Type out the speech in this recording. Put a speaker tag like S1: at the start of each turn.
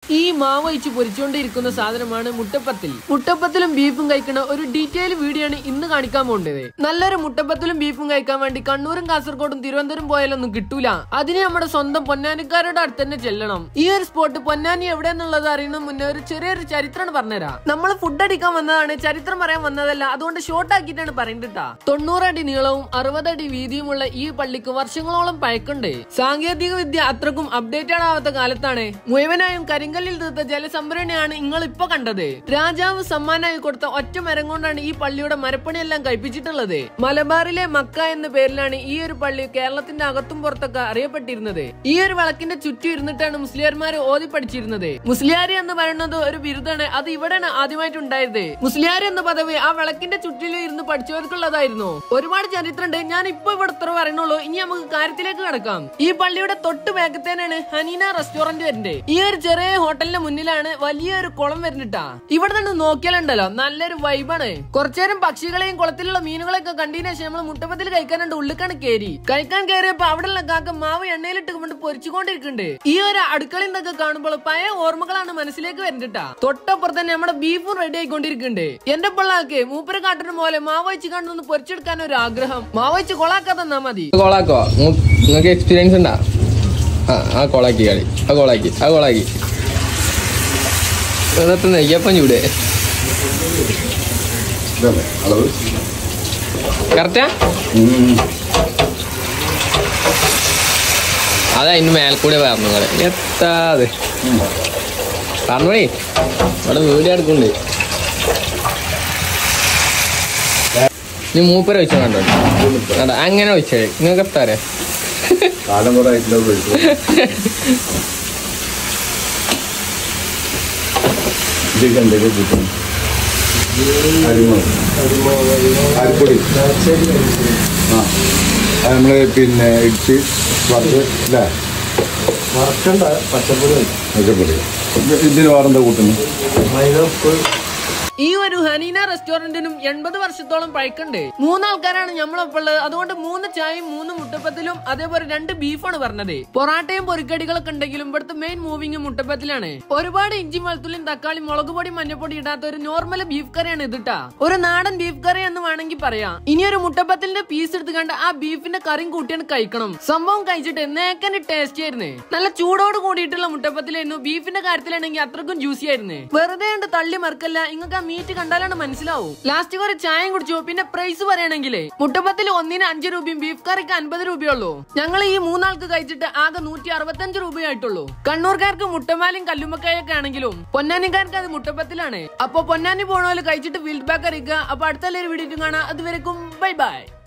S1: ഈ മാവ് വെച്ച് പൊരിച്ചുകൊണ്ടിരിക്കുന്ന സാധനമാണ് മുട്ടപ്പത്തിൽ മുട്ടപ്പത്തിലും ബീഫും കഴിക്കുന്ന ഒരു ഡീറ്റെയിൽ വീഡിയോ ആണ് ഇന്ന് കാണിക്കാൻ പോകേണ്ടത് നല്ലൊരു മുട്ടപ്പത്തിലും ബീഫും കഴിക്കാൻ വേണ്ടി കണ്ണൂരും കാസർഗോഡും തിരുവനന്തപുരം പോയാലൊന്നും കിട്ടൂല അതിന് നമ്മുടെ സ്വന്തം പൊന്നാനിക്കാരുടെ അടുത്ത് തന്നെ ചെല്ലണം ഈ ഒരു സ്പോട്ട് പൊന്നാനി എവിടെയെന്നുള്ളത് അറിയുന്ന മുന്നേ ഒരു ചെറിയൊരു ചരിത്രമാണ് പറഞ്ഞുതരാം നമ്മൾ ഫുഡ് അടിക്കാൻ വന്നതാണ് ചരിത്രം പറയാൻ വന്നതല്ല അതുകൊണ്ട് ഷോർട്ട് ആക്കിയിട്ടാണ് പറയുന്നത് തൊണ്ണൂറടി നീളവും അറുപതടി വീതിയുമുള്ള ഈ പള്ളിക്ക് വർഷങ്ങളോളം പഴക്കുണ്ട് സാങ്കേതിക വിദ്യ അത്രക്കും അപ്ഡേറ്റഡ് ആവാത്ത കാലത്താണ് മുഴുവനായും കരിങ്കല്ലിൽ തീർത്ത ജലസംഭരണിയാണ് നിങ്ങൾ ഇപ്പൊ കണ്ടത് രാജാവ് സമ്മാനമായി കൊടുത്ത ഒറ്റ മരം കൊണ്ടാണ് ഈ പള്ളിയുടെ മരപ്പണിയെല്ലാം കഴിപ്പിച്ചിട്ടുള്ളത് മലബാറിലെ മക്ക എന്ന പേരിലാണ് ഈ ഒരു പള്ളി കേരളത്തിന്റെ അകത്തും പുറത്തൊക്കെ അറിയപ്പെട്ടിരുന്നത് ഈ ഒരു വിളക്കിന്റെ ചുറ്റും ഇരുന്നിട്ടാണ് മുസ്ലിയാർമാർ ഓതി പഠിച്ചിരുന്നത് മുസ്ലിയാരി എന്ന് പറയുന്നത് ഒരു ബിരുദാണ് അത് ഇവിടെയാണ് ആദ്യമായിട്ട് ഉണ്ടായത് മുസ്ലിയാരി എന്ന പദവി ആ വിളക്കിന്റെ ചുറ്റിലും ഇരുന്ന് പഠിച്ചവർക്കുള്ളതായിരുന്നു ഒരുപാട് ചരിത്രമുണ്ട് ഞാൻ ഇപ്പൊ ഇവിടെ ഇത്ര പറയണുള്ളൂ ഇനി നമുക്ക് കാര്യത്തിലേക്ക് കിടക്കാം ഈ പള്ളിയുടെ തൊട്ട് വേഗത്തേനാണ് ഹനീന റെസ്റ്റോറന്റ് വരുന്നത് ഈ ഒരു ചെറിയ ഹോട്ടലിന്റെ മുന്നിലാണ് വലിയൊരു കുളം വരുന്നിട്ടാ ഇവിടെ നിന്ന് നോക്കിയാലുണ്ടല്ലോ നല്ലൊരു വൈബാണ് കുറച്ചേരം പക്ഷികളെയും കുളത്തിലുള്ള മീനുകളെയൊക്കെ കണ്ടതിന് ശേഷം നമ്മൾ മുട്ടപ്പത്തിൽ കഴിക്കാനുണ്ട് ഉള്ളിക്കാണ് കേരി കഴിക്കാൻ കയറിയപ്പോ അവിടെയുള്ള കാക്ക മാവ് എണ്ണയിലിട്ട് കൊണ്ട് പൊരിച്ചുകൊണ്ടിരിക്കുന്നുണ്ട് ഈ ഒരു അടുക്കളയിൽ നിന്നൊക്കെ കാണുമ്പോൾ പഴയ ഓർമ്മകളാണ് മനസ്സിലേക്ക് വരുന്നിട്ടാ തൊട്ടപ്പുറത്ത് തന്നെ നമ്മുടെ ബീഫും റെഡി ആയിക്കൊണ്ടിരിക്കുന്നുണ്ട് എന്റെ പിള്ളേർക്ക് മൂപ്പര കാട്ടിന് പോലെ മാവ് വെച്ച് കണ്ടൊന്ന് പൊരിച്ചെടുക്കാൻ ഒരു ആഗ്രഹം മാവ് വെച്ച് കൊളാക്കാതെ തന്നാ മതി
S2: കോളാക്കോ നിങ്ങൾക്ക് എക്സ്പീരിയൻസ് ഉണ്ടാ ആ ആ കോളാക്കി കളി ആ കോളാക്കി ആ കോളാക്കി ഇന്നത്തെ നെയ്യപ്പം ചൂട്
S3: ഇതല്ലേ അളവ്
S2: കറക്റ്റാ അതാ ഇന്ന് മേൽക്കൂടെ പറഞ്ഞു നിങ്ങള് എത്താത് പറഞ്ഞോളി ഇവിടെ വീഡിയോ എടുക്കുന്നുണ്ട് നീ മൂപ്പര വെച്ചോ കണ്ടോ കണ്ടോ അങ്ങനെ വെച്ചേ നിങ്ങൾക്ക് എത്താറേ
S3: കാലം കൂടെ ആയിട്ടില്ല കഴിച്ചു ഇത് എന്തൊക്കെ കിട്ടും അരിമുളക് അരിപ്പൊടി ആ അത് നമ്മള് പിന്നെ ഇടിച്ച് വറുത്ത് അല്ലേ
S4: വറക്കണ്ട പച്ചപ്പൊടി
S3: പച്ചപ്പൊടി ഇതിന് വേറെന്താ കൂട്ടുന്നു
S4: മൈദ
S1: ഈ ഒരു ഹനീന റെസ്റ്റോറന്റിനും എൺപത് വർഷത്തോളം പഴക്കണ്ട് മൂന്നാൾക്കാരാണ് നമ്മളൊപ്പം ഉള്ളത് അതുകൊണ്ട് മൂന്ന് ചായയും മൂന്ന് മുട്ടപ്പത്തിലും അതേപോലെ രണ്ട് ബീഫാണ് പറഞ്ഞത് പൊറാട്ടയും പൊരിക്കടികളൊക്കെ ഉണ്ടെങ്കിലും ഇവിടുത്തെ മെയിൻ മൂവിങ് മുട്ടപ്പത്തിലാണ് ഒരുപാട് ഇഞ്ചി വെളുത്തുള്ളിയും തക്കാളി മുളക് പൊടി മഞ്ഞപ്പൊടി ഇടാത്ത ഒരു നോർമൽ ബീഫ് കറിയാണ് ഇതിട്ടാ ഒരു നാടൻ ബീഫ് കറി എന്ന് വേണമെങ്കിൽ പറയാം ഇനി ഒരു മുട്ടപ്പത്തിന്റെ പീസ് എടുത്ത് കണ്ട് ആ ബീഫിന്റെ കറിയും കൂട്ടിയാണ് കഴിക്കണം സംഭവം കഴിച്ചിട്ട് നേക്കന്റെ ടേസ്റ്റ് ആയിരുന്നു നല്ല ചൂടോട് കൂടിയിട്ടുള്ള മുട്ടപ്പത്തിലായിരുന്നു ബീഫിന്റെ കാര്യത്തിലാണെങ്കിൽ അത്രക്കും ജ്യൂസി ആയിരുന്നു വെറുതെ കണ്ട് തള്ളി മറക്കല്ല ഇങ്ങക്ക് ആ മീറ്റ് കണ്ടാലാണ് മനസ്സിലാവും ലാസ്റ്റ് ഒരു ചായയും കുടിച്ചു പിന്നെ പ്രൈസ് പറയുകയാണെങ്കിലേ മുട്ടപ്പത്തിൽ ഒന്നിന് അഞ്ച് രൂപയും ബീഫ് കറിക്ക് അൻപത് രൂപയുള്ളൂ ഞങ്ങൾ ഈ മൂന്നാൾക്ക് കഴിച്ചിട്ട് ആകെ നൂറ്റി അറുപത്തഞ്ച് രൂപയായിട്ടുള്ളൂ കണ്ണൂർക്കാർക്ക് മുട്ടമാലും കല്ലുമ്മക്കായൊക്കെ ആണെങ്കിലും പൊന്നാനിക്കാർക്ക് അത് മുട്ടപ്പത്തിലാണ് അപ്പൊ പൊന്നാനി പോണോല് കഴിച്ചിട്ട് ഫീൽഡ് ബാക്ക് അറിയിക്കുക അപ്പൊ അടുത്ത വീഡിയോ കാണാം അതുവരെക്കും ബൈ ബൈ